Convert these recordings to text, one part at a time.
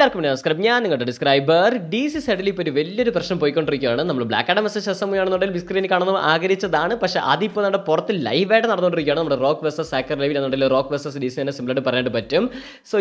എല്ലാവർക്കും നമസ്കാരം ഞാൻ നിങ്ങളുടെ ഡിസ്ക്രൈബർ ഡി സി സൈഡിൽ ഇപ്പോൾ ഒരു വലിയൊരു പ്രശ്നം പോയിക്കൊണ്ടിരിക്കുകയാണ് നമ്മൾ ബ്ലാക്ക് ആഡം വെസസ് ഷസം ആണെന്നുണ്ടെങ്കിൽ ബിഗ് സ്ക്രീനിൽ കാണുന്ന ആഗ്രഹിച്ചതാണ് പക്ഷേ അതിപ്പോൾ നമ്മുടെ പുറത്ത് ലൈവായിട്ട് നടന്നുകൊണ്ടിരിക്കുകയാണ് നമ്മുടെ റോക്ക് വെസസ് സാക്കർ ലൈവിൽ എന്നുണ്ടെങ്കിൽ റോക്ക് വെസസ് ഡി സി തന്നെ സിമ്പിളായിട്ട് പറയാനായിട്ട് പറ്റും സോ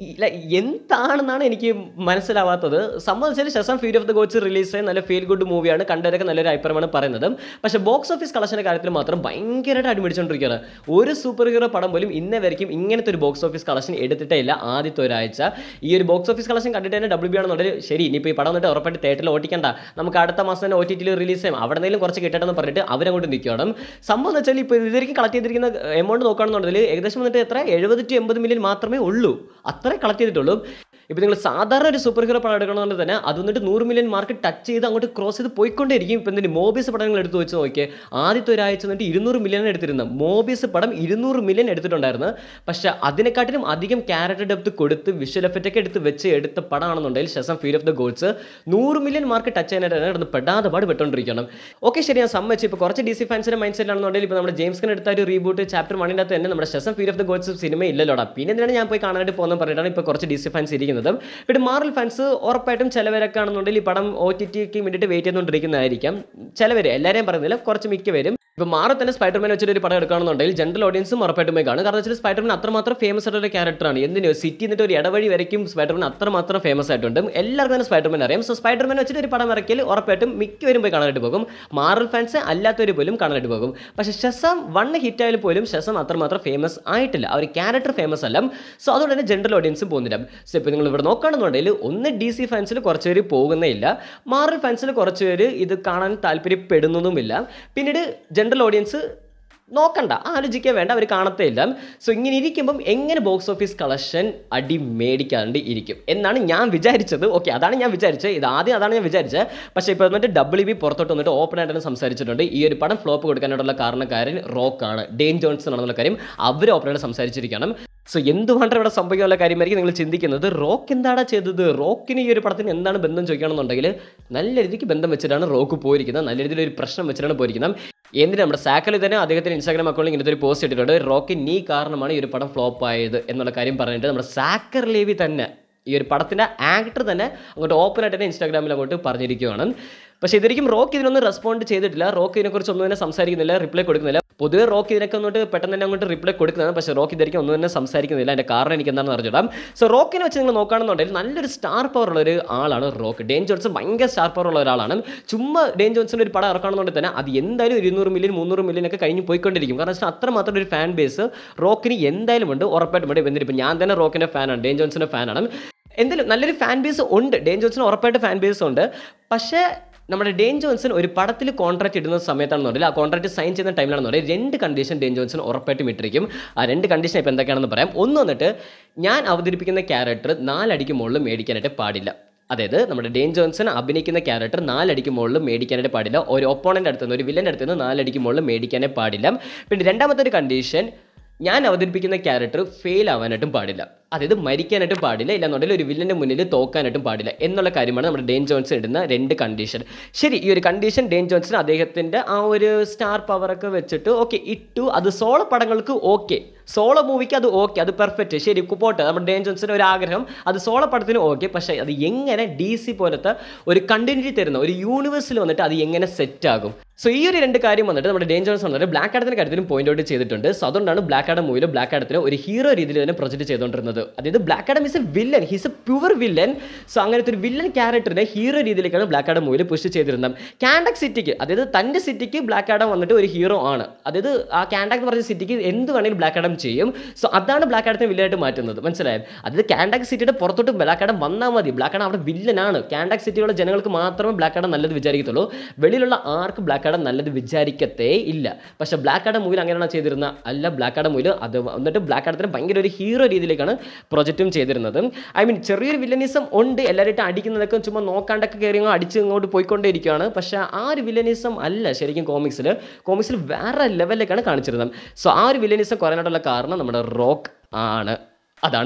എന്താണെന്നാണ് എനിക്ക് മനസ്സിലാവാത്തത് സംബന്ധിച്ചാൽ Shazam Fury of the Gods release ആയി നല്ല ഫീൽ ഗുഡ് മൂവിയാണ് കണ്ടവരൊക്കെ നല്ലൊരു അഭിപ്രായമാണ് പറയുന്നത് പക്ഷേ ബോക്സ് ഓഫീസ് കളക്ഷൻ്റെ കാര്യത്തിൽ മാത്രം ഭയങ്കരമായിട്ട് അടിമടിച്ചുകൊണ്ടിരിക്കുകയാണ് ഒരു സൂപ്പർ ഹീറോ പടം പോലും ഇന്നേ വരയ്ക്കും ഇങ്ങനത്തെ ഒരു ബോക്സ് ഓഫീസ് കളക്ഷൻ എടുത്തിട്ടേ ഇല്ല ആദ്യത്തെ ഒരാഴ്ച ഈ ഒരു ബോക്സ് ഓഫീസ് കളക്ഷൻ കണ്ടിട്ട് തന്നെ ഡബ്ല്യു ബി ആണെന്നുണ്ടെങ്കിൽ ശരി ഇനിയിപ്പോൾ ഈ പടം വന്നിട്ട് ഉറപ്പായിട്ട് തേറ്ററിൽ ഓട്ടിക്കണ്ട നമുക്ക് അടുത്ത മാസം തന്നെ ഒ ടി ടിയിൽ റിലീസ് ചെയ്യാം അവിടെ നിന്നെങ്കിലും കുറച്ച് കിട്ടട്ടെ എന്ന് പറഞ്ഞിട്ട് അവരങ്ങോട്ട് നിൽക്കണം സംഭവം എന്ന് വെച്ചാൽ ഇപ്പോൾ ഇതിലേക്ക് കളക്ട് ചെയ്തിരിക്കുന്ന എമൗണ്ട് നോക്കുകയാണെന്നുണ്ടെങ്കിൽ ഏകദേശം വന്നിട്ട് എത്ര എഴുപത് ടു എൺപത് മില്യൺ മാത്രമേ ഉള്ളൂ അത്രേ കളക്ട് ചെയ്തിട്ടുള്ളൂ ഇപ്പോൾ നിങ്ങൾ സാധാരണ ഒരു സൂപ്പർ ഹീറോ പടം എടുക്കണമെന്നുണ്ടെങ്കിൽ തന്നെ അത് വന്നിട്ട് നൂറ് മില്യൺ മാർക്ക് ടച്ച് ചെയ്ത് അങ്ങോട്ട് ക്രോസ് ചെയ്ത് പോയിക്കൊണ്ടേയിരിക്കും ഇപ്പം എന്തിന് മോബീസ് പടങ്ങൾ എടുത്ത് വെച്ച് നോക്കിയേ ആദ്യത്തെ ഒരാഴ്ച വന്നിട്ട് ഇരുന്നൂറ് മില്യൺ എടുത്തിരുന്നത് മോബീസ് പടം ഇരുന്നൂറ് മില്യൺ എടുത്തിട്ടുണ്ടായിരുന്നു പക്ഷേ അതിനെക്കാട്ടിലും അധികം ക്യാരക്ടർ ഡെപ്ത് കൊടുത്ത് വിഷ്വൽ എഫക്റ്റ് ഒക്കെ എടുത്ത് വെച്ച് എടുത്ത പടമാണെന്നുണ്ടെങ്കിൽ Shazam Fury of the Gods നൂറ് മില്യൺ മാർക്ക് ടച്ച് ചെയ്യാനായിട്ട് കിടന്ന് പെടാതെ പാട് പെട്ടോണ്ടിരിക്കണം ഓക്കെ ശരി ഞാൻ സമ്മതിച്ചു ഇപ്പോൾ കുറച്ച് ഡി സി ഫാൻസിൻ്റെ മൈൻഡ് സെറ്റിലാണെന്നുണ്ടെങ്കിൽ ഇപ്പോൾ നമ്മുടെ ജെയിംസ് കൺ എടുത്ത ഒരു റീബൂട്ട് ചാപ്റ്റർ വണ്ണിൻ്റെ അകത്ത് തന്നെ നമ്മുടെ Shazam Fury of the Gods സിനിമ ഇല്ലല്ലോടാ പിന്നെ എന്തിനാണ് ഞാൻ പോയി കാണാനായിട്ട് പോകുന്നത് പറഞ്ഞിട്ടാണ് ഇപ്പോൾ കുറച്ച് ഡി സി ഫാൻസ് ഇരിക്കുന്നത് പിന്നെ മാർവൽ ഫാൻസ് ഉറപ്പായിട്ടും ചിലവരൊക്കെ ആണെന്നുണ്ടെങ്കിൽ ഈ പടം ഒ ടി ടിക്ക് വേണ്ടിയിട്ട് വെയിറ്റ് ചെയ്തുകൊണ്ടിരിക്കുന്നതായിരിക്കും ചിലവർ എല്ലാവരെയും പറയുന്നില്ല കുറച്ച് മിക്ക പേരും ഇപ്പോൾ മാറി തന്നെ സ്പൈഡർമാൻ വെച്ചിട്ട് ഒരു പടം എടുക്കുകയാണെന്നുണ്ടെങ്കിൽ ജനറൽ ഓഡിയൻസും ഉറപ്പായിട്ടും പോയി കാണും കാരണം വെച്ചാൽ സ്പൈഡർമാൻ അത്രമാത്രം ഫേമസ് ആയിട്ടുള്ള ക്യാരക്ടറാണ് എന്തിനു സിറ്റി എന്നിട്ട് ഒരു ഇടവഴി വരയ്ക്കും സ്പൈഡർമാൻ അത്രമാത്രം ഫേമസ് ആയിട്ടുണ്ട് എല്ലാവർക്കും തന്നെ സ്പൈഡർമാൻ അറിയാം സോ സ്പൈഡർമാൻ വെച്ചിട്ട് ഒരു പടം ഇറക്കിയാൽ ഉറപ്പായിട്ടും മിക്കവരും പോയി കാണാനായിട്ട് പോകും മാറൽ ഫാൻസ് അല്ലാത്തവർ പോലും കാണാനായിട്ട് പോകും പക്ഷേ ഷസം വൺ ഹിറ്റ് ആയാലും പോലും ഷസം അത്രമാത്രം ഫേമസ് ആയിട്ടില്ല ആ ഒരു ക്യാരക്ടർ ഫേമസ് അല്ല സോ അതുകൊണ്ട് തന്നെ ജനറൽ ഓഡിയൻസും പോകുന്നില്ല സോ ഇപ്പോൾ നിങ്ങൾ ഇവിടെ നോക്കുകയാണെന്നുണ്ടെങ്കിൽ ഒന്ന് ഡി സി ഫാൻസിൽ കുറച്ച് പേര് പോകുന്നേ ഇല്ല മാറൽ ഫാൻസിൽ കുറച്ച് പേര് ഇത് കാണാൻ താല്പര്യപ്പെടുന്നതുമില്ല പിന്നീട് ജനറൽ ഓഡിയൻസ് നോക്കണ്ട ആലോചിക്കാൻ വേണ്ട അവർ കാണത്തേ ഇല്ല സോ ഇങ്ങനെ ഇരിക്കുമ്പം എങ്ങനെ ബോക്സ് ഓഫീസ് കളക്ഷൻ അടി മേടിക്കാണ്ട് ഇരിക്കും എന്നാണ് ഞാൻ വിചാരിച്ചത് ഓക്കെ അതാണ് ഞാൻ വിചാരിച്ചത് ഇത് ആദ്യം അതാണ് ഞാൻ വിചാരിച്ചത് പക്ഷേ ഇപ്പോൾ വന്നിട്ട് ഡബ്ല്യു ബി പുറത്തോട്ട് വന്നിട്ട് ഓപ്പൺ ആയിട്ട് തന്നെ സംസാരിച്ചിട്ടുണ്ട് ഈ ഒരു പടം ഫ്ലോപ്പ് കൊടുക്കാനായിട്ടുള്ള കാരണക്കാരൻ റോക്കാണ് ഡെയിൻ ജോൺസൺ ആണെന്നുള്ള കാര്യം അവർ ഓപ്പൺ ആയിട്ട് സംസാരിച്ചിരിക്കണം സോ എന്തുകൊണ്ടാണ് ഇവിടെ സംഭവിക്കാനുള്ള കാര്യമായിരിക്കും നിങ്ങൾ ചിന്തിക്കുന്നത് റോക്ക് എന്താണ് ചെയ്തത് റോക്കിന് ഈ ഒരു പടത്തിന് എന്താണ് ബന്ധം ചോദിക്കുകയാണെന്നുണ്ടെങ്കിൽ നല്ല രീതിക്ക് ബന്ധം വെച്ചിട്ടാണ് റോക്ക് പോയിരിക്കുന്നത് നല്ല രീതിയിൽ ഒരു പ്രശ്നം വെച്ചിട്ടാണ് പോയിരിക്കുന്നത് എന്തിനാ നമ്മുടെ സാക്കലിൽ തന്നെ അദ്ദേഹത്തിന് ഇൻസ്റ്റാഗ്രാം അക്കൗണ്ടിൽ ഇങ്ങനത്തെ ഒരു പോസ്റ്റ് ഇട്ടിട്ടുണ്ട് റോക്കി നീ കാരണമാണ് ഈ ഒരു പടം ഫ്ലോപ്പ് ആയത് എന്നുള്ള കാര്യം പറഞ്ഞിട്ട് നമ്മുടെ സാക്കർ ലേവി തന്നെ ഈ ഒരു പടത്തിൻ്റെ ആക്ടർ തന്നെ അങ്ങോട്ട് ഓപ്പൺ ആയിട്ട് തന്നെ ഇൻസ്റ്റാഗ്രാമിൽ അങ്ങോട്ട് പറഞ്ഞിരിക്കുകയാണ് പക്ഷേ ഇതായിരിക്കും റോക്ക് ഇതിനൊന്നും റെസ്പോണ്ട് ചെയ്തിട്ടില്ല റോക്ക് ഇതിനെക്കുറിച്ച് ഒന്നും തന്നെ സംസാരിക്കുന്നില്ല റിപ്ലൈ കൊടുക്കുന്നില്ല പൊതുവെ റോക്ക് ഇതിനൊക്കെ അങ്ങോട്ട് പെട്ടെന്ന് തന്നെ അങ്ങോട്ട് റിപ്ലൈ കൊടുക്കുന്നതാണ് പക്ഷേ റോക്ക് ഇതായിരിക്കും ഒന്നും തന്നെ സംസാരിക്കുന്നില്ല അതിൻ്റെ കാരണം എനിക്ക് എന്താണെന്ന് അറിഞ്ഞിടാം സോ റോക്കിനെ വെച്ച് നിങ്ങൾ നോക്കുകയാണെന്നുണ്ടെങ്കിൽ നല്ലൊരു സ്റ്റാർ പവർ ഉള്ള ഒരു ആളാണ് റോക്ക് ഡെയിൻ ജോൺസൺ ഭയങ്കര സ്റ്റാർ പവർ ഉള്ള ഒരാളാണ് ചുമ്മാ ഡെയിൻ ജോൺസൻ്റെ ഒരു പടം ഇറക്കണമെന്നുണ്ടെങ്കിൽ തന്നെ അത് എന്തായാലും ഇരുന്നൂറ് മില്യൺ മുന്നൂറ് മില്യൺ ഒക്കെ കഴിഞ്ഞ് പോയിക്കൊണ്ടിരിക്കും കാരണം വെച്ചാൽ അത്രമാത്രം ഒരു ഫാൻ ബേസ് റോക്കിന് എന്തായാലും ഉണ്ട് ഉറപ്പായിട്ടും ഉണ്ട് എന്തിനും ഇപ്പം ഞാൻ തന്നെ റോക്കിൻ്റെ ഫാനാണ് ഡെയിൻ ജോൺസൻ്റെ ഫാനാണ് എന്തായാലും നല്ലൊരു ഫാൻ ബേസ് ഉണ്ട് ഡെയിൻ ജോൺസൺ ഉറപ്പായിട്ട് ഫാൻ ബേസ് ഉണ്ട് പക്ഷേ നമ്മുടെ ഡെയിൻ ജോൺസൺ ഒരു പടത്തിൽ കോൺട്രാക്ട് ഇടുന്ന സമയത്താണെന്നുണ്ടെങ്കിൽ ആ കോൺട്രാക്ട് സൈൻ ചെയ്യുന്ന ടൈമിലാണെന്നുണ്ടെങ്കിൽ രണ്ട് കണ്ടീഷൻ ഡെയിൻ ജോൺസൺ ഉറപ്പായിട്ടും ഇട്ടിരിക്കും ആ രണ്ട് കണ്ടീഷൻ ഇപ്പോൾ എന്തൊക്കെയാണെന്ന് പറയാം ഒന്ന് വന്നിട്ട് ഞാൻ അവതരിപ്പിക്കുന്ന ക്യാരക്ടർ നാലടിക്ക് മുകളിൽ മേടിക്കാനായിട്ട് പാടില്ല അതായത് നമ്മുടെ ഡെയിൻ ജോൺസൺ അഭിനയിക്കുന്ന ക്യാരക്ടർ നാലടിക്ക് മുകളിൽ മേടിക്കാനായിട്ട് പാടില്ല ഒരു ഒപ്പോണൻ്റെ അടുത്ത് നിന്ന് ഒരു വില്ലൻ്റെ അടുത്ത് നിന്ന് നാലടിക്ക് മുകളിൽ മേടിക്കാനേ പാടില്ല പിന്നെ രണ്ടാമത്തെ ഒരു കണ്ടീഷൻ ഞാൻ അവതരിപ്പിക്കുന്ന ക്യാരക്ടർ ഫെയിൽ ആവാനായിട്ടും പാടില്ല അതായത് മരിക്കാനായിട്ടും പാടില്ല ഇല്ലാന്നുണ്ടെങ്കിൽ ഒരു വില്ലൻ്റെ മുന്നിൽ തോക്കാനായിട്ടും പാടില്ല എന്നുള്ള കാര്യമാണ് നമ്മുടെ ഡെയിൻ ജോൺസൺ ഇടുന്ന രണ്ട് കണ്ടീഷൻ ശരി ഈ ഒരു കണ്ടീഷൻ ഡെയിൻ ജോൺസൺ അദ്ദേഹത്തിൻ്റെ ആ ഒരു സ്റ്റാർ പവറൊക്കെ വെച്ചിട്ട് ഓക്കെ ഇട്ടു അത് സോളോ പടങ്ങൾക്ക് ഓക്കെ സോളോ മൂവിക്ക് അത് ഓക്കെ അത് പെർഫെക്റ്റ് ശരി പോട്ടെ നമ്മുടെ ഡെയിൻ ജോൺസൻ്റെ ഒരു ആഗ്രഹം അത് സോളോ പടത്തിന് ഓക്കെ പക്ഷേ അത് എങ്ങനെ ഡി സി പോലത്തെ ഒരു കണ്ടിന്യൂറ്റി തരുന്ന ഒരു യൂണിവേഴ്സിൽ വന്നിട്ട് അത് എങ്ങനെ സെറ്റ് ആകും സോ ഈ ഒരു രണ്ട് കാര്യം വന്നിട്ട് നമ്മുടെ ഡെയിൻ ജോൺസൺ വന്നിട്ട് ബ്ലാക്ക് ആഡത്തിൻ്റെ കാര്യത്തിലും പോയിന്റ് ഔട്ട് ചെയ്തിട്ടുണ്ട് സോ അതുകൊണ്ടാണ് ബ്ലാക്ക് ആഡം മൂവിയിൽ ബ്ലാക്ക് ആഡത്തിന് ഒരു ഹീറോ രീതിയിൽ തന്നെ പ്രൊജക്ട് ചെയ്തുകൊണ്ടിരുന്നത് അതായത് Black Adam is a villain he's a pure villain so അങ്ങനത്തെ ഒരു വില്ലൻ ക്യാരക്ടറിനെ ഹീറോ രീതിയിലേക്കാണ് ബ്ലാക്ക് ആഡം മൂവിൽ പുഷ് ചെയ്തിരുന്നത് കാൻഡക് സിറ്റിക്ക് അതായത് തൻ്റെ സിറ്റിക്ക് ബ്ലാക്ക് ആഡം വന്നിട്ട് ഒരു ഹീറോ ആണ് അതായത് ആ കാൻഡക് എന്ന് പറഞ്ഞ സിറ്റിക്ക് എന്ത് വേണമെങ്കിലും ബ്ലാക്ക് ആഡം ചെയ്യും സോ അതാണ് ബ്ലാക്ക് ആഡത്തിനെ വില്ലനായിട്ട് മാറ്റുന്നത് മനസ്സിലായോ അതായത് കാൻഡക് സിറ്റിയുടെ പുറത്തോട്ട് ബ്ലാക്ക് ആഡം വന്നാൽ മതി ബ്ലാക്ക് ആഡം അവിടെ വില്ലനാണ് കാൻഡക് സിറ്റിയിലുള്ള ജനങ്ങൾക്ക് മാത്രമേ ബ്ലാക്ക് ആഡം നല്ലത് വിചാരിക്കത്തുള്ളൂ വെളിയിലുള്ള ആർക്ക് ബ്ലാക്ക് ആഡം നല്ലത് വിചാരിക്കത്തേ ഇല്ല പക്ഷേ ബ്ലാക്ക് ആഡം മൂവിൽ അങ്ങനെയാണ് ചെയ്തിരുന്ന അല്ല ബ്ലാക്ക് ആഡം മൂവിൽ അത് എന്നിട്ട് ബ്ലാക്ക് ആഡത്തിന് ഭയങ്കര ഒരു ഹീറോ രീതിയിലേക്കാണ് പ്രൊജക്റ്റും ചെയ്തിരുന്നത് ഐ മീൻ ചെറിയൊരു വില്ലനിസം ഉണ്ട് എല്ലാവരും അടിക്കുന്നതൊക്കെ ചുമ്മാ നോക്കാണ്ടൊക്കെ കയറി അങ്ങ് അടിച്ച് ഇങ്ങോട്ട് പോയിക്കൊണ്ടേയിരിക്കുകയാണ് പക്ഷേ ആ ഒരു വില്ലനിസം അല്ല ശരിക്കും കോമിക്സിൽ കോമിക്സിൽ വേറെ ലെവലിലേക്കാണ് കാണിച്ചിരുന്നത് സോ ആ ഒരു വില്ലനിസം കുറയാനായിട്ടുള്ള കാരണം നമ്മുടെ റോക്ക് ആണ് അതാണ്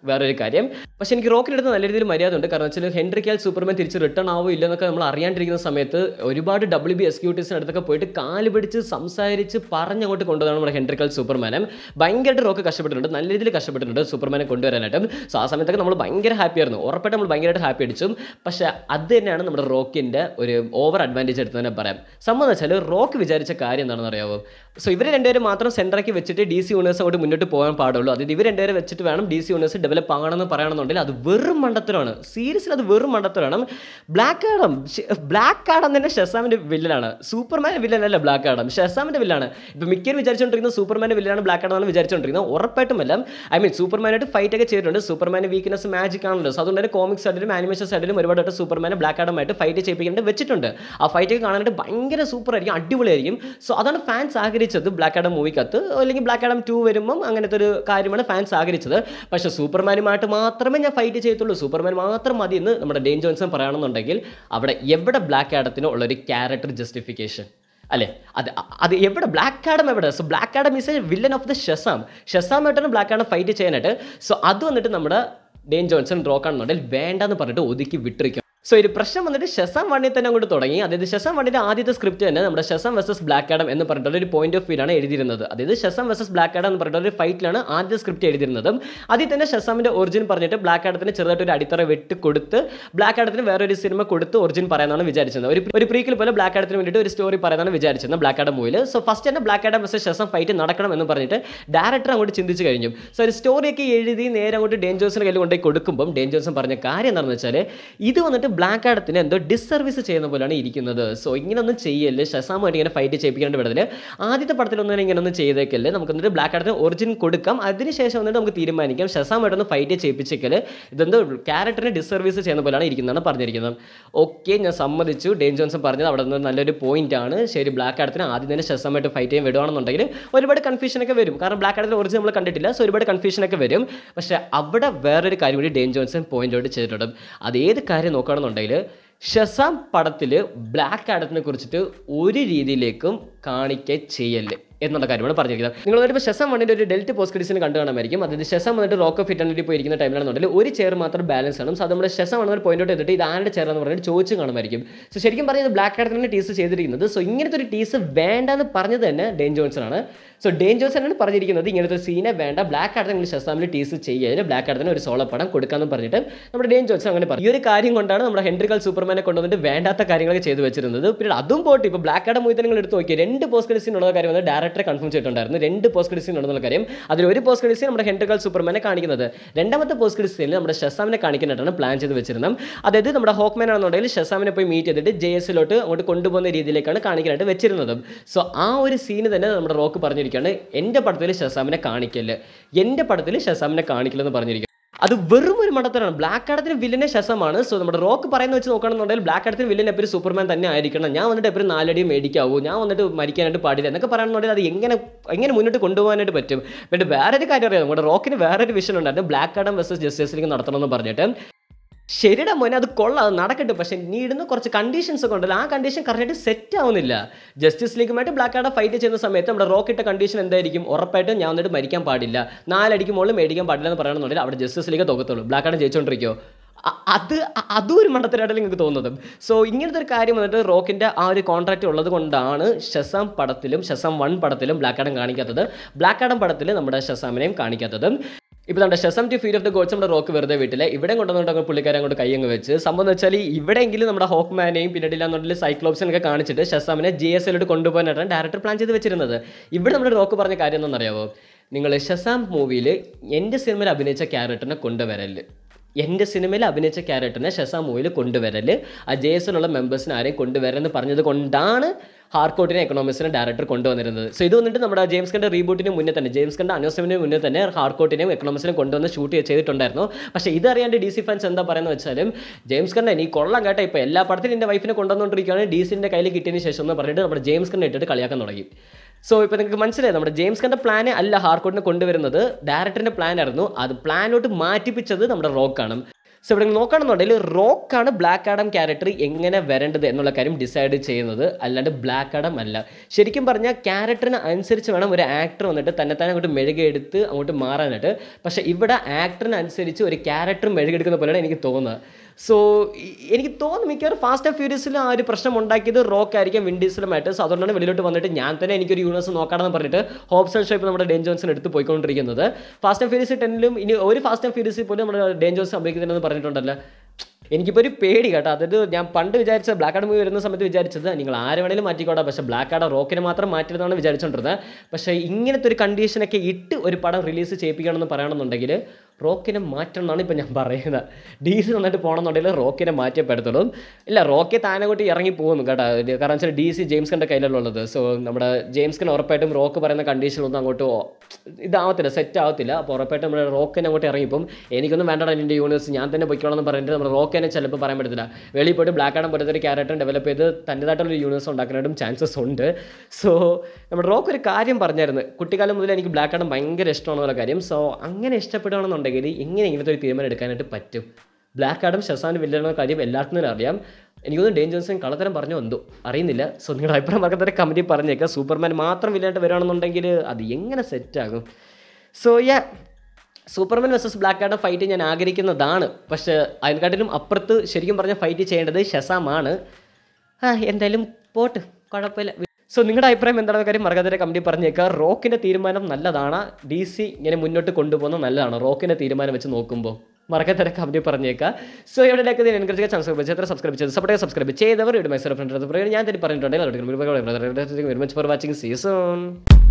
വേറൊരു കാര്യം പക്ഷെ എനിക്ക് റോക്കിൻ്റെ അടുത്ത് നല്ല രീതിയിൽ മര്യാദ ഉണ്ട് കാരണം വെച്ചാൽ ഹെൻറി കാൽ സൂപ്പർമാൻ തിരിച്ച് റിട്ടേൺ ആവോ ഇല്ലെന്നൊക്കെ നമ്മൾ അറിയാണ്ടിരിക്കുന്ന സമയത്ത് ഒരുപാട് ഡബ്ല്യു ബി എക്സിക്യൂട്ടീവ്സിന് അടുത്തൊക്കെ പോയിട്ട് കാല് പിടിച്ച് സംസാരിച്ച് പറഞ്ഞങ്ങോട്ട് കൊണ്ടുവന്നാണ് നമ്മുടെ ഹെൻറി കാൽ സൂപ്പർമാനെ ഭയങ്കരമായിട്ട് റോക്ക് കഷ്ടപ്പെട്ടിട്ടുണ്ട് നല്ല രീതിയിൽ കഷ്ടപ്പെട്ടിട്ടുണ്ട് സൂപ്പർമാനെ കൊണ്ടുവരാനായിട്ട് സോ ആ സമയത്തൊക്കെ നമ്മൾ ഭയങ്കര ഹാപ്പി ആയിരുന്നു ഉറപ്പായിട്ട് നമ്മൾ ഭയങ്കരമായിട്ട് ഹാപ്പി അടിച്ചു പക്ഷേ അത് തന്നെയാണ് നമ്മുടെ റോക്കിൻ്റെ ഒരു ഓവർ അഡ്വാൻറ്റേജ് എടുത്ത് തന്നെ പറയാം സംഭവം എന്ന് വെച്ചാൽ റോക്ക് വിചാരിച്ച കാര്യം എന്താണെന്ന് അറിയാമോ സോ ഇവർ രണ്ടുപേരും മാത്രം സെൻറ്ററാക്കി വെച്ചിട്ട് ഡി സി യൂണിവേഴ്സ് അങ്ങോട്ട് മുന്നോട്ട് പോകാൻ പാടുള്ളൂ അതായത് ഇവർ രണ്ടുപേരെ വെച്ചിട്ട് വേണം ഡി സി യൂണിവേഴ്സ് ഡെവലപ്പ് ആകണമെന്ന് പറയണമെന്നുണ്ടെങ്കിൽ അത് വെറും മണ്ടത്തരമാണ് സീരിയസിൽ അത് വെറും മണ്ടത്തരമാണ് ബ്ലാക്ക് ആഡം ബ്ലാക്ക് ആഡം തന്നെ ഷെസാമിൻ്റെ വില്ലനാണ് സൂപ്പർമാൻ വില്ലനല്ല ബ്ലാക്ക് ആഡം ഷെസാമിൻ്റെ വില്ലാണ് ഇപ്പം മിക്കവരും വിചാരിച്ചുകൊണ്ടിരിക്കുന്നത് സൂപ്പർമാൻ്റെ വില്ലാണ് ബ്ലാക്ക് ആഡം എന്ന് വിചാരിച്ചുകൊണ്ടിരിക്കുന്നത് ഉറപ്പായിട്ടുമല്ല ഐ മീൻ സൂപ്പർമാനായിട്ട് ഫൈറ്റ് ഒക്കെ ചെയ്തിട്ടുണ്ട് സൂപ്പർമാൻ്റെ വീക്ക്നെസ് മാജിക് ആണല്ലോ സോ അതുകൊണ്ട് തന്നെ കോമിക്സ് സൈഡിലും ആനിമേഷൻ സൈഡിലും ഒരുപാടായിട്ട് സൂപ്പർമാനെ ബ്ലാക്ക് ആഡമായിട്ട് ഫൈറ്റ് ചെയ്യിപ്പിക്കേണ്ടി വെച്ചിട്ടുണ്ട് ആ ഫൈറ്റ് ഒക്കെ കാണാനായിട്ട് ഭയങ്കര സൂപ്പർ ആയിരിക്കും അടിപൊളിയായിരിക്കും സോ അതാണ് ഫാൻസ് ആഗ്രഹിച്ചത് ബ്ലാക്ക് ആഡം മൂവിക്കകത്ത് അല്ലെങ്കിൽ ബ്ലാക്ക് ആഡം ടു വരുമ്പം അങ്ങനത്തെ ഒരു കാര്യമാണ് ഫാൻസ് ആഗ്രഹിച്ചത് പക്ഷേ സൂപ്പർമാനുമായിട്ട് മാത്രമേ ഞാൻ ഫൈറ്റ് ചെയ്യത്തുള്ളൂ സൂപ്പർമാൻ മാത്രം മതി എന്ന് നമ്മുടെ ഡെയിൻ ജോൺസൺ പറയുകയാണെന്നുണ്ടെങ്കിൽ അവിടെ എവിടെ ബ്ലാക്ക് ആഡത്തിന് ഉള്ള ഒരു ക്യാരക്ടർ ജസ്റ്റിഫിക്കേഷൻ അല്ലേ അത് അത് എവിടെ ബ്ലാക്ക് ആഡം എവിടെ so Black Adam is a villain of the Shazam ഷെസാമായിട്ടാണ് ബ്ലാക്ക് ആഡം ഫൈറ്റ് ചെയ്യാനായിട്ട് സോ അത് വന്നിട്ട് നമ്മുടെ ഡെയിൻ ജോൺസൺ റോക്കാണെന്നുണ്ടെങ്കിൽ വേണ്ടെന്ന് പറഞ്ഞിട്ട് ഒതുക്കി വിട്ടിരിക്കും സോ ഒരു പ്രശ്നം വന്നിട്ട് ഷെസാം വണ്ണിൽ തന്നെ അങ്ങോട്ട് തുടങ്ങി അതായത് ഷെസാം വണ്ണിൻ്റെ ആദ്യത്തെ സ്ക്രിപ്റ്റ് തന്നെ നമ്മുടെ ഷെസാം വെസസ് ബ്ലാക്ക് ആഡം എന്ന് പറഞ്ഞിട്ടുള്ള ഒരു പോയിന്റ് ഓഫ് വ്യൂലാണ് എഴുതിയിരുന്നത് അതായത് ഷെസാം വെസസ് ബ്ലാക്ക് ആഡം എന്ന് പറഞ്ഞിട്ടുള്ള ഒരു ഫൈറ്റിലാണ് ആദ്യ സ്ക്രിപ്റ്റ് എഴുതിയിരുന്നത് അതിൽ തന്നെ ഷെസാമിൻ്റെ ഒറിജിൻ പറഞ്ഞിട്ട് ബ്ലാക്ക് ആഡത്തിന് ചെറുതായിട്ട് ഒരു അടിത്തറ വെട്ട് കൊടുത്ത് ബ്ലാക്ക് ആഡത്തിന് വേറൊരു സിനിമ കൊടുത്ത് ഒറിജിൻ പറയാനാണ് വിചാരിച്ചത് ഒരു ഒരു പ്രീക്കിൽ പോലെ ബ്ലാക്ക് ആഡത്തിന് വേണ്ടിയിട്ട് ഒരു സ്റ്റോറി പറയാനാണ് വിചാരിച്ചത് ബ്ലാക്ക് ആഡം മൂവിൽ സോ ഫസ്റ്റ് തന്നെ Black Adam versus Shazam fight നടക്കണം എന്ന് പറഞ്ഞിട്ട് ഡയറക്ടർ അങ്ങോട്ട് ചിന്തിച്ച് കഴിഞ്ഞു സോ ഒരു സ്റ്റോറിയൊക്കെ എഴുതി നേരെ അങ്ങോട്ട് ഡേഞ്ചേഴ്സിന് കയ്യിൽ കൊണ്ടുപോയി കൊടുക്കുമ്പം ഡേഞ്ചേഴ്സും പറഞ്ഞ കാര്യം എന്താണെന്ന് വെച്ചാൽ ഇത് വന്നിട്ട് ബ്ലാക്ക് ആഡത്തിന് എന്തോ ഡിസർവീസ് ചെയ്യുന്ന പോലെയാണ് ഇരിക്കുന്നത് സോ ഇങ്ങനൊന്നും ചെയ്യല്ലേ ഷസാമായിട്ട് ഇങ്ങനെ ഫൈറ്റ് ചെയ്യിപ്പിക്കേണ്ട വിടത്തിൽ ആദ്യത്തെ പടത്തിലൊന്നും ഇങ്ങനൊന്നും ചെയ്തേക്കല്ലേ നമുക്ക് എന്നിട്ട് ബ്ലാക്ക് ആഡത്തിന് ഒറിജിൻ കൊടുക്കാം അതിനുശേഷം വന്നിട്ട് നമുക്ക് തീരുമാനിക്കാം ഷസാമായിട്ടൊന്ന് ഫൈറ്റ് ചെയ്യിപ്പിച്ചേക്കൽ ഇതെന്തോ ക്യാരക്ടറിനെ ഡിസർവീസ് ചെയ്യുന്ന പോലെയാണ് ഇരിക്കുന്നതാണ് പറഞ്ഞിരിക്കുന്നത് ഓക്കെ ഞാൻ സമ്മതിച്ചു ഡെയിൻ ജോൺസൺ പറഞ്ഞത് അവിടെ നിന്ന് നല്ലൊരു പോയിന്റ് ആണ് ശരി ബ്ലാക്ക് ആഡത്തിന് ആദ്യം തന്നെ ഷസാമായിട്ട് ഫൈറ്റ് ചെയ്യാൻ വിടുവാണെന്നുണ്ടെങ്കിൽ ഒരുപാട് കൺഫ്യൂഷനൊക്കെ വരും കാരണം ബ്ലാക്ക് ആഡത്തിന് ഒറിജിൻ നമ്മൾ കണ്ടിട്ടില്ല സോ ഒരുപാട് കൺഫ്യൂഷനൊക്കെ വരും പക്ഷേ അവിടെ വേറൊരു കാര്യം കൂടി ഡെയിൻ ജോൺസൺ പോയിന്റ് ഔട്ട് ചെയ്തിട്ടുണ്ട് അത് ഏത് കാര്യം നോക്കുകയാണെന്നുണ്ടെങ്കിൽ ഷസാം പടത്തിൽ ബ്ലാക്ക് ആഡത്തിനെ കുറിച്ചിട്ട് ഒരു രീതിയിലേക്കും കാണിക്ക ചെയ്യല്ലേ എന്നുള്ള കാര്യമാണ് പറഞ്ഞിരിക്കുന്നത് നിങ്ങൾ വന്നിട്ട് ഇപ്പോൾ ഷെസം വണ്ണിൻ്റെ ഒരു ഡെൽറ്റ് പോസ്റ്റ് ക്രിഡിസിന് കണ്ടു കാണാമായിരിക്കും അതായത് ഷെസം വന്നിട്ട് റോക്ക് ഓഫ് ഇറ്റർണിറ്റി പോയിരിക്കുന്ന ടൈമിലാണെന്നുണ്ടെങ്കിൽ ഒരു ചെയർ മാത്രം ബാലൻസ് ആണ് സോ അത് നമ്മുടെ ഷെസം വന്നൊരു പോയിന്റ് ഔട്ട് ചെയ്തിട്ട് ഇത് ആരുടെ ചെയർ എന്ന് പറഞ്ഞിട്ട് ചോദിച്ചു കാണുമായിരിക്കും സോ ശരിക്കും പറഞ്ഞത് ബ്ലാക്ക് ആഡത്തിന് ടീസ് ചെയ്തിരിക്കുന്നത് സോ ഇങ്ങനത്തെ ഒരു ടീസ് വേണ്ടെന്ന് പറഞ്ഞത് തന്നെ ഡെയിൻ ജോൺസൺ ആണ് സോ ഡെയിൻ ജോൺസൺ ആണ് പറഞ്ഞിരിക്കുന്നത് ഇങ്ങനത്തെ സീനെ വേണ്ട ബ്ലാക്ക് ആഡത്തിന് നിങ്ങൾ ഷെസാമിൽ ടീസ് ചെയ്യരുത് ബ്ലാക്ക് ആഡത്തിന് ഒരു സോളോ പടം കൊടുക്കാമെന്ന് പറഞ്ഞിട്ട് നമ്മുടെ ഡെയിൻ ജോൺസൺ അങ്ങനെ പറഞ്ഞു ഈ ഒരു കാര്യം കൊണ്ടാണ് നമ്മുടെ ഹെൻറിക്കൽ സൂപ്പർമാനെ കൊണ്ടുവന്നിട്ട് വേണ്ടാത്ത കാര്യങ്ങളൊക്കെ ചെയ്തു വെച്ചിരുന്നത് പിന്നീട് അതും പോയിട്ട് ഇപ്പോൾ ബ്ലാക്ക് ആഡം മൂവി നിങ്ങൾ എടുത്ത് നോക്കി രണ്ട് പോസ്റ്റ് ക്രെഡിറ്റ്സിനുള്ള കാര്യം വന്ന് ഡയറക്ടറെ കൺഫേം ചെയ്തിട്ടുണ്ടായിരുന്നു രണ്ട് പോസ്റ്റ് ക്രെഡിറ്റ്സിന് ഉണ്ടെന്നുള്ള കാര്യം അതിൽ ഒരു പോസ്റ്റ് ക്രെഡിറ്റ്സ് നമ്മുടെ ഹെൻറിക്കൽ സൂപ്പർമാനെ കാണിക്കുന്നത് രണ്ടാമത്തെ പോസ്റ്റ് ക്രെഡിറ്റ്സിൽ നമ്മുടെ ഷെസാമിനെ കാണിക്കാനായിട്ടാണ് പ്ലാൻ ചെയ്ത് വെച്ചിരുന്നത് അതായത് നമ്മുടെ ഹോക്മാൻ ആണെന്നുണ്ടെങ്കിൽ ഷെസാമിനെ പോയി മീറ്റ് ചെയ്തിട്ട് ജെ എസിലോട്ട് അങ്ങോട്ട് കൊണ്ടുപോകുന്ന രീതിയിലേക്കാണ് കാണിക്കാനായിട്ട് വെച്ചിരുന്നത് സോ ആ ഒരു സീന് തന്നെ നമ്മുടെ റോക്ക് പറഞ്ഞിരിക്കുകയാണ് എൻ്റെ പടത്തിൽ ഷെസാമിനെ കാണിക്കല് എൻ്റെ പടത്തിൽ ഷെസാമിനെ കാണിക്കില്ലെന്ന് പറഞ്ഞിരിക്കും അത് വെറും ഒരു മടത്തരാണ് ബ്ലാക്ക് ആഡത്തിന് വില്ലനെ ശസമാണ് സോ നമ്മുടെ റോക്ക് പറയുന്ന വെച്ച് നോക്കുകയാണെന്നുണ്ടെങ്കിൽ ബ്ലാക്ക് ആഡത്തിന് വില്ലൻ എപ്പോഴും സൂപ്പർമാൻ തന്നെ ആയിരിക്കണം ഞാൻ വന്നിട്ട് എപ്പോഴും നാലടി മേടിക്കാവൂ ഞാൻ വന്നിട്ട് മരിക്കാനായിട്ട് പാടില്ല എന്നൊക്കെ പറയുകയാണെന്നുണ്ടെങ്കിൽ അത് എങ്ങനെ എങ്ങനെ മുന്നോട്ട് കൊണ്ടുപോകാനായിട്ട് പറ്റും പിന്നെ വേറൊരു കാര്യം അറിയാം നമ്മുടെ റോക്കിന് വേറൊരു വിഷൻ ഉണ്ടായിരുന്നു Black Adam versus Justice League നടത്തണമെന്ന് പറഞ്ഞിട്ട് ശരിയുടെ മോനെ അത് കൊള്ളാം അത് നടക്കട്ടെ പക്ഷേ നീ ഇടുന്ന കുറച്ച് കണ്ടീഷൻസ് ഒക്കെ ഉണ്ടല്ലോ ആ കണ്ടീഷൻ കറക്റ്റായിട്ട് സെറ്റ് ആവുന്നില്ല ജസ്റ്റിസ് ലീഗുമായിട്ട് ബ്ലാക്ക് ആഡ ഫൈറ്റ് ചെയ്യുന്ന സമയത്ത് നമ്മുടെ റോക്കിട്ട കണ്ടീഷൻ എന്തായിരിക്കും ഉറപ്പായിട്ടും ഞാൻ വന്നിട്ട് മരിക്കാൻ പാടില്ല നാലടിക്ക് മുകളിൽ മേടിക്കാൻ പാടില്ല എന്ന് പറയണമെന്നുണ്ടെങ്കിൽ അവിടെ ജസ്റ്റിസ് ലീഗ് തോക്കത്തുള്ളൂ ബ്ലാക്ക് ആഡ ജയിച്ചുകൊണ്ടിരിക്കുമോ അ- അത് അ- അതും ഒരു മണ്ടത്തരായിട്ട് നിങ്ങൾക്ക് തോന്നുന്നത് സോ ഇങ്ങനത്തെ ഒരു കാര്യം വന്നിട്ട് റോക്കിൻ്റെ ആ ഒരു കോൺട്രാക്റ്റ് ഉള്ളത് കൊണ്ടാണ് ഷസാം പടത്തിലും ഷസാം വൺ പടത്തിലും ബ്ലാക്ക് ആഡം കാണിക്കാത്തത് ബ്ലാക്ക് ആഡം പടത്തിൽ നമ്മുടെ ഷസാമിനെയും കാണിക്കാത്തത് ഇപ്പോൾ നമ്മുടെ Shazam two Fury of the Gods നമ്മുടെ റോക്ക് വെറുതെ വീട്ടിലെ ഇവിടെ കൊണ്ടുവന്നിട്ട് പുള്ളിക്കാരെ അങ്ങോട്ട് കൈ അങ്ങ് വെച്ച് സംഭവം എന്ന് വെച്ചാൽ ഇവിടെയെങ്കിലും നമ്മുടെ ഹോക്ക്മാനെയും പിന്നീട് ഇല്ലാന്നുണ്ടെങ്കിൽ സൈക്ലോപ്സിനൊക്കെ കാണിച്ചിട്ട് ഷസാമിനെ ജി എസ് എല്ലോട്ട് കൊണ്ടുപോകാനായിട്ടാണ് ഡയറക്ടർ പ്ലാൻ ചെയ്ത് വെച്ചിരുന്നത് ഇവിടെ നമ്മുടെ റോക്ക് പറഞ്ഞ കാര്യം എന്താണെന്നറിയാവോ നിങ്ങൾ ഷസാം മൂവിയിൽ എൻ്റെ സിനിമയിൽ അഭിനയിച്ച ക്യാരക്ടറിനെ കൊണ്ടുവരല് എൻ്റെ സിനിമയിൽ അഭിനയിച്ച ക്യാരക്ടറിനെ ഷസാം മൂവിയിൽ കൊണ്ടുവരല് ആ ജെ എസ് എല്ലുള്ള മെമ്പേഴ്സിനെ ആരെയും കൊണ്ടുവരെന്ന് പറഞ്ഞത് കൊണ്ടാണ് ഹാർക്കോട്ടിനെ എക്കണോമിക്സിനെ ഡയറക്ടർ കൊണ്ടുവന്നിരുന്നത് സോ ഇത് വന്നിട്ട് നമ്മുടെ ജെയിംസ് കണ്ട റീബൂട്ടിന് മുന്നേ തന്നെ ജെയിംസ് കണ്ട അനൗൺസ്മെന്റിന് മുന്നേ തന്നെ ഹാർക്കോട്ടിനെയും എക്കണോമിക്സിനും കൊണ്ടുവന്ന് ഷൂട്ട് ചെയ്തിട്ടുണ്ടായിരുന്നു പക്ഷേ ഇതറിയാണ്ട് ഡി സി ഫാൻസ് എന്താ പറയുന്നത് വെച്ചാലും ജെയിംസ് കണ്ട നീ കൊള്ളാം കേട്ടോ ഇപ്പോൾ എല്ലാ പടത്തിലും എൻ്റെ വൈഫിനെ കൊണ്ടുവന്നുകൊണ്ടിരിക്കുകയാണ് ഡി സിൻ്റെ കയ്യിൽ കിട്ടിയതിന് ശേഷം എന്ന് പറഞ്ഞിട്ട് നമ്മുടെ ജെയിംസ് കണ്ട ഇട്ടിട്ട് കളിയാക്കാൻ തുടങ്ങി സോ ഇപ്പോൾ നിങ്ങൾക്ക് മനസ്സിലായി നമ്മുടെ ജെയിംസ് കണ്ട പ്ലാൻ അല്ല ഹാർക്കോട്ടിനെ കൊണ്ടുവരുന്നത് ഡയറക്ടറിൻ്റെ പ്ലാൻ ആയിരുന്നു അത് പ്ലാനോട്ട് മാറ്റിപ്പിച്ചത് നമ്മുടെ റോക്കാണ് സോ ഇവിടെ നോക്കുകയാണെന്നുണ്ടെങ്കിൽ റോക്കാണ് ബ്ലാക്ക് ആഡം ക്യാരക്ടർ എങ്ങനെ വരേണ്ടത് എന്നുള്ള കാര്യം ഡിസൈഡ് ചെയ്യുന്നത് അല്ലാണ്ട് ബ്ലാക്ക് ആഡം അല്ല ശരിക്കും പറഞ്ഞാൽ ക്യാരക്ടറിന് അനുസരിച്ച് വേണം ഒരു ആക്ടർ വന്നിട്ട് തന്നെ തന്നെ അങ്ങോട്ട് മെഴുകെടുത്ത് അങ്ങോട്ട് മാറാനായിട്ട് പക്ഷേ ഇവിടെ ആക്ടറിന് അനുസരിച്ച് ഒരു ക്യാരക്ടർ മെഴുകെടുക്കുന്ന പോലെയാണ് എനിക്ക് തോന്നുന്നത് സോ എനിക്ക് തോന്നുന്നു മിക്കവാറും ഫാസ്റ്റ് ആൻഡ് ഫ്യൂരിയസിൽ ആ ഒരു പ്രശ്നം ഉണ്ടാക്കിയത് റോക്ക് ആയിരിക്കും വിൻഡീസിലുമായിട്ട് സോ അതുകൊണ്ടാണ് വെളിയിലോട്ട് വന്നിട്ട് ഞാൻ തന്നെ എനിക്കൊരു യൂണിവേഴ്സ് നോക്കാമെന്ന് പറഞ്ഞിട്ട് ഹോപ്സ് ആൻഡ് ഷോപ്പ് നമ്മുടെ ഡേൻ ജോൺസിന് എടുത്ത് പോയിക്കൊണ്ടിരിക്കുന്നത് ഫാസ്റ്റ് ആൻഡ് ഫ്യൂരിയസ് ടെന്നിലും ഇനി ഒരു ഫാസ്റ്റ് ആൻഡ് ഫ്യൂരിയസിൽ പോലും നമ്മുടെ ഡേൻ ജോൺസ് സംഭവിക്കുന്നുണ്ടെന്ന് പറഞ്ഞിട്ടുണ്ടല്ലോ എനിക്കിപ്പോൾ ഒരു പേടി കേട്ടോ അതായത് ഞാൻ പണ്ട് വിചാരിച്ച ബ്ലാക്ക് ആഡ് മൂവി വരുന്ന സമയത്ത് വിചാരിച്ചത് നിങ്ങൾ ആരെ വേണേലും മാറ്റിക്കോട്ടെ പക്ഷേ ബ്ലാക്ക് ആഡ് റോക്കിനെ മാത്രം മാറ്റരുതെന്നാണ് വിചാരിച്ചുകൊണ്ടിരുന്നത് പക്ഷേ ഇങ്ങനത്തെ ഒരു കണ്ടീഷനൊക്കെ ഇട്ട് ഒരു പടം റിലീസ് ചെയ്യിപ്പിക്കണമെന്ന് പറയണമെന്നുണ്ടെങ്കിൽ റോക്കിനെ മാറ്റണം എന്നാണ് ഇപ്പം ഞാൻ പറയുന്നത് ഡി സി നന്നായിട്ട് പോകണമെന്നുണ്ടെങ്കിൽ റോക്കിനെ മാറ്റിയപ്പെടുത്തുള്ളൂ ഇല്ല റോക്കി താനങ്ങോട്ട് ഇറങ്ങി പോകുന്നു കേട്ടോ ഇത് കാരണം വെച്ചാൽ ഡി സി ജെയിംസ് കണ്ട കയ്യിലുള്ളത് സോ നമ്മുടെ ജെയിംസ് കൻ ഉറപ്പായിട്ടും റോക്ക് പറയുന്ന കണ്ടീഷനൊന്നും അങ്ങോട്ട് ഓ- ഇതാവത്തില്ല സെറ്റ് ആവത്തില്ല അപ്പോൾ ഉറപ്പായിട്ടും നമ്മുടെ റോക്കിനെ അങ്ങോട്ട് ഇറങ്ങിപ്പം എനിക്കൊന്നും വേണ്ടടാ എൻ്റെ യൂണിവേഴ്സ് ഞാൻ തന്നെ പൊയ്ക്കോളാം എന്ന് പറഞ്ഞിട്ട് നമ്മുടെ റോക്കിനെ ചിലപ്പോൾ പറയാൻ പറ്റത്തില്ല വെളിയിൽ പോയിട്ട് ബ്ലാക്ക് ആഡം പോലത്തെ ഒരു ക്യാരക്ടർ ഡെവലപ്പ് ചെയ്ത് തൻ്റെതായിട്ടുള്ള യൂണിവേഴ്സ് ഉണ്ടാക്കാനായിട്ടും ചാൻസസ് ഉണ്ട് സോ നമ്മുടെ റോക്ക് ഒരു കാര്യം പറഞ്ഞായിരുന്നു കുട്ടിക്കാലം മുതൽ എനിക്ക് ബ്ലാക്ക് ആഡം ഭയങ്കര ഇഷ്ടമാണെന്നുള്ള കാര്യം സോ അങ്ങനെ ഇഷ്ടപ്പെടുകയാണെന്നുണ്ടെങ്കിൽ എങ്ങനെ ഇങ്ങനത്തെ ഒരു തീരുമാനം എടുക്കാനായിട്ട് പറ്റും ബ്ലാക്ക് ആഡം ഷസാൻ വില്ലെന്ന കാര്യം എല്ലാവർക്കും തന്നെ അറിയാം എനിക്കൊന്നും ഡേൻ ജോൺസൺ കള്ളത്തരം പറഞ്ഞു എന്തോ അറിയുന്നില്ല സോ നിങ്ങളുടെ അഭിപ്രായം മറക്കത്തര കമൻറ്റിൽ പറഞ്ഞേക്കാം സൂപ്പർമാൻ മാത്രം വില്ലായിട്ട് വരികയാണെന്നുണ്ടെങ്കിൽ അത് എങ്ങനെ സെറ്റാകും so yeah Superman versus Black Adam fight ഞാൻ ആഗ്രഹിക്കുന്നതാണ് പക്ഷേ അതിനെക്കാട്ടിലും അപ്പുറത്ത് ശരിക്കും പറഞ്ഞ ഫൈറ്റ് ചെയ്യേണ്ടത് ഷസാമാണ് ആ എന്തായാലും പോട്ട് കുഴപ്പമില്ല സോ നിങ്ങളുടെ അഭിപ്രായം എന്താണെന്ന കാര്യം മറക്കാതെ കമ്പനി പറഞ്ഞേക്കാം റോക്കിൻ്റെ തീരുമാനം നല്ലതാണ് ഡി സി ഇങ്ങനെ മുന്നോട്ട് കൊണ്ടുപോകുന്നത് നല്ലതാണ് റോക്കിൻ്റെ തീരുമാനം വെച്ച് നോക്കുമ്പോൾ മറക്കാതെ കമ്പനി പറഞ്ഞേക്കാം സോ ഇവിടെ എൻകറേജ് സബ്സ്ക്രൈബ് ചെയ്ത് സബ്സ്ക്രൈബ് ചെയ്ത് സപ്പോർട്ട് സബ്സ്ക്രൈബ് ചെയ്തവർ ഇവിടെ മൈസൂർ ഫ്രണ്ട് ഞാൻ തന്നെ പറഞ്ഞിട്ടുണ്ടെങ്കിൽ ഫോർ വാച്ചിങ് സീസൺ